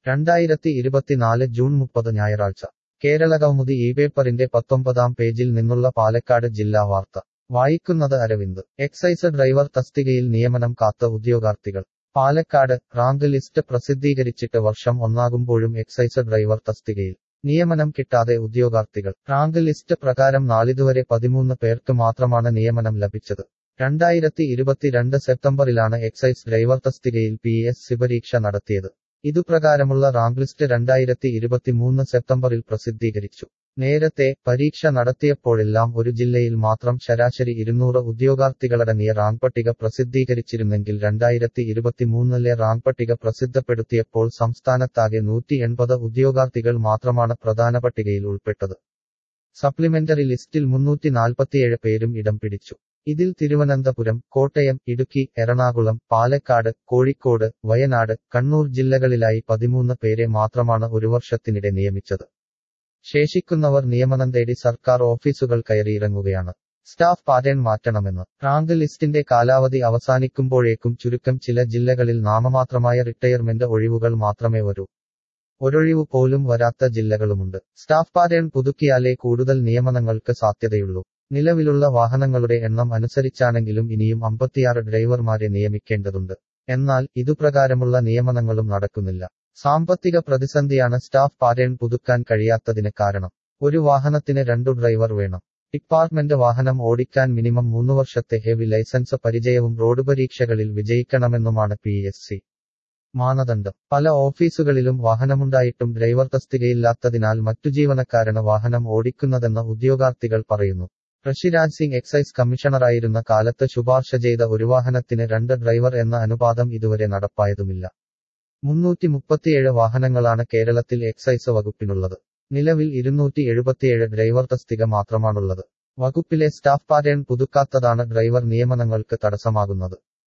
രണ്ടായിരത്തി ഇരുപത്തിനാല് ജൂൺ മുപ്പത് ഞായറാഴ്ച കേരളകൗമുദി ഈ പേപ്പറിന്റെ പത്തൊമ്പതാം പേജിൽ നിന്നുള്ള പാലക്കാട് ജില്ലാ വാർത്ത വായിക്കുന്നത് അരവിന്ദ് എക്സൈസ് ഡ്രൈവർ തസ്തികയിൽ നിയമനം കാത്ത ഉദ്യോഗാർത്ഥികൾ പാലക്കാട് റാങ്ക് ലിസ്റ്റ് പ്രസിദ്ധീകരിച്ചിട്ട് വർഷം ഒന്നാകുമ്പോഴും എക്സൈസ് ഡ്രൈവർ തസ്തികയിൽ നിയമനം കിട്ടാതെ ഉദ്യോഗാർത്ഥികൾ റാങ്ക് ലിസ്റ്റ് പ്രകാരം നാളിതുവരെ പതിമൂന്ന് പേർക്ക് മാത്രമാണ് നിയമനം ലഭിച്ചത് രണ്ടായിരത്തി ഇരുപത്തിരണ്ട് സെപ്റ്റംബറിലാണ് എക്സൈസ് ഡ്രൈവർ തസ്തികയിൽ പി എസ് സി പരീക്ഷ നടത്തിയത് ഇതുപ്രകാരമുള്ള റാങ്ക് ലിസ്റ്റ് രണ്ടായിരത്തി ഇരുപത്തിമൂന്ന് സെപ്റ്റംബറിൽ പ്രസിദ്ധീകരിച്ചു നേരത്തെ പരീക്ഷ നടത്തിയപ്പോഴെല്ലാം ഒരു ജില്ലയിൽ മാത്രം ശരാശരി ഇരുന്നൂറ് ഉദ്യോഗാർത്ഥികളടങ്ങിയ റാങ്ക് പട്ടിക പ്രസിദ്ധീകരിച്ചിരുന്നെങ്കിൽ രണ്ടായിരത്തി ഇരുപത്തിമൂന്നിലെ റാങ്ക് പട്ടിക പ്രസിദ്ധപ്പെടുത്തിയപ്പോൾ സംസ്ഥാനത്താകെ നൂറ്റി എൺപത് ഉദ്യോഗാർത്ഥികൾ മാത്രമാണ് പ്രധാന പട്ടികയിൽ ഉൾപ്പെട്ടത് സപ്ലിമെന്ററി ലിസ്റ്റിൽ മുന്നൂറ്റി നാൽപ്പത്തിയേഴ് പേരും ഇടം പിടിച്ചു ഇതിൽ തിരുവനന്തപുരം കോട്ടയം ഇടുക്കി എറണാകുളം പാലക്കാട് കോഴിക്കോട് വയനാട് കണ്ണൂർ ജില്ലകളിലായി പതിമൂന്ന് പേരെ മാത്രമാണ് ഒരു വർഷത്തിനിടെ നിയമിച്ചത് ശേഷിക്കുന്നവർ നിയമനം തേടി സർക്കാർ ഓഫീസുകൾ കയറിയിറങ്ങുകയാണ് സ്റ്റാഫ് പാറ്റേൺ മാറ്റണമെന്ന് റാങ്ക് ലിസ്റ്റിന്റെ കാലാവധി അവസാനിക്കുമ്പോഴേക്കും ചുരുക്കം ചില ജില്ലകളിൽ നാമമാത്രമായ റിട്ടയർമെന്റ് ഒഴിവുകൾ മാത്രമേ വരൂ ഒരൊഴിവു പോലും വരാത്ത ജില്ലകളുമുണ്ട് സ്റ്റാഫ് പാറ്റേൺ പുതുക്കിയാലേ കൂടുതൽ നിയമനങ്ങൾക്ക് സാധ്യതയുള്ളൂ നിലവിലുള്ള വാഹനങ്ങളുടെ എണ്ണം അനുസരിച്ചാണെങ്കിലും ഇനിയും അമ്പത്തിയാറ് ഡ്രൈവർമാരെ നിയമിക്കേണ്ടതുണ്ട് എന്നാൽ ഇതുപ്രകാരമുള്ള നിയമനങ്ങളും നടക്കുന്നില്ല സാമ്പത്തിക പ്രതിസന്ധിയാണ് സ്റ്റാഫ് പാറ്റേൺ പുതുക്കാൻ കഴിയാത്തതിന് കാരണം ഒരു വാഹനത്തിന് രണ്ടു ഡ്രൈവർ വേണം ഡിപ്പാർട്ട്മെന്റ് വാഹനം ഓടിക്കാൻ മിനിമം മൂന്ന് വർഷത്തെ ഹെവി ലൈസൻസ് പരിചയവും റോഡ് പരീക്ഷകളിൽ വിജയിക്കണമെന്നുമാണ് പി എസ് സി മാനദണ്ഡം പല ഓഫീസുകളിലും വാഹനമുണ്ടായിട്ടും ഡ്രൈവർ തസ്തികയില്ലാത്തതിനാൽ മറ്റു ജീവനക്കാരാണ് വാഹനം ഓടിക്കുന്നതെന്ന് ഉദ്യോഗാർത്ഥികൾ പറയുന്നു ഋഷിരാജ് സിംഗ് എക്സൈസ് കമ്മീഷണറായിരുന്ന കാലത്ത് ശുപാർശ ചെയ്ത ഒരു വാഹനത്തിന് രണ്ട് ഡ്രൈവർ എന്ന അനുപാതം ഇതുവരെ നടപ്പായതുമില്ല മുന്നൂറ്റി മുപ്പത്തിയേഴ് വാഹനങ്ങളാണ് കേരളത്തിൽ എക്സൈസ് വകുപ്പിനുള്ളത് നിലവിൽ ഇരുന്നൂറ്റി എഴുപത്തിയേഴ് ഡ്രൈവർ തസ്തിക മാത്രമാണുള്ളത് വകുപ്പിലെ സ്റ്റാഫ് പാറ്റേൺ പുതുക്കാത്തതാണ് ഡ്രൈവർ നിയമനങ്ങൾക്ക് തടസ്സമാകുന്നത്